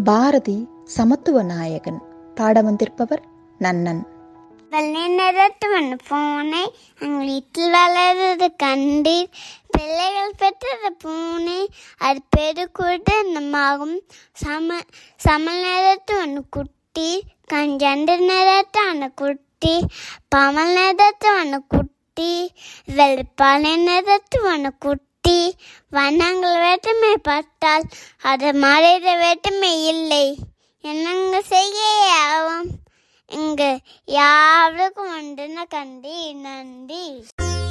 பாரதி சமத்துவ நாயகன் பாட வந்திருப்பவர் நன்னன் வெள்ளை நிறத்துவன் பூனை எங்கள் வீட்டில் வளர்றது கண்டீர் பிள்ளைகள் பெற்றது பூனை அது பெருக்கூட்டமாகும் சம சமல் நிறத்துவன் குட்டி கஞ்சண்டு நிறத்தான குட்டி பமல் நிறத்துவன குட்டி வெள்ளிப்பாலை நிறத்துவன குட்டி வண்ணங்கள் வேற்றுமை பார்த்தால் அது மறைத வேற்றுமை இல்லை என்னங்க செய்ய ஆகும் இங்கு யாருக்கும் உண்டுன கண்டி நன்றி